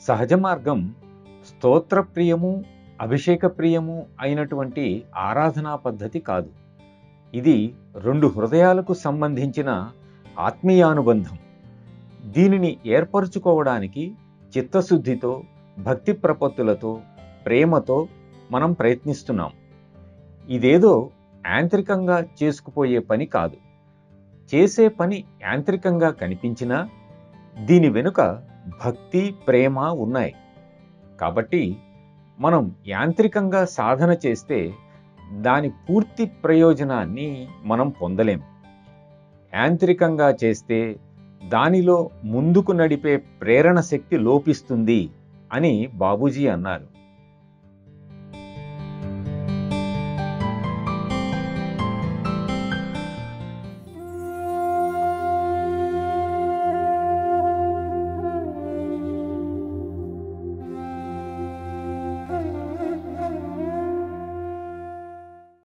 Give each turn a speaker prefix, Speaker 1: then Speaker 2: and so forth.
Speaker 1: సహజ మార్గం స్తోత్రప్రియము అభిషేక ప్రియము అయినటువంటి ఆరాధనా పద్ధతి కాదు ఇది రెండు హృదయాలకు సంబంధించిన ఆత్మీయానుబంధం దీనిని ఏర్పరచుకోవడానికి చిత్తశుద్ధితో భక్తి ప్రపత్తులతో ప్రేమతో మనం ప్రయత్నిస్తున్నాం ఇదేదో యాంత్రికంగా చేసుకుపోయే పని కాదు చేసే పని యాంత్రికంగా కనిపించినా దీని వెనుక భక్తి ప్రేమ ఉన్నాయి కాబట్టి మనం యాంత్రికంగా సాధన చేస్తే దాని పూర్తి ప్రయోజనాన్ని మనం పొందలేం యాంత్రికంగా చేస్తే దానిలో ముందుకు నడిపే ప్రేరణ శక్తి లోపిస్తుంది అని బాబూజీ అన్నారు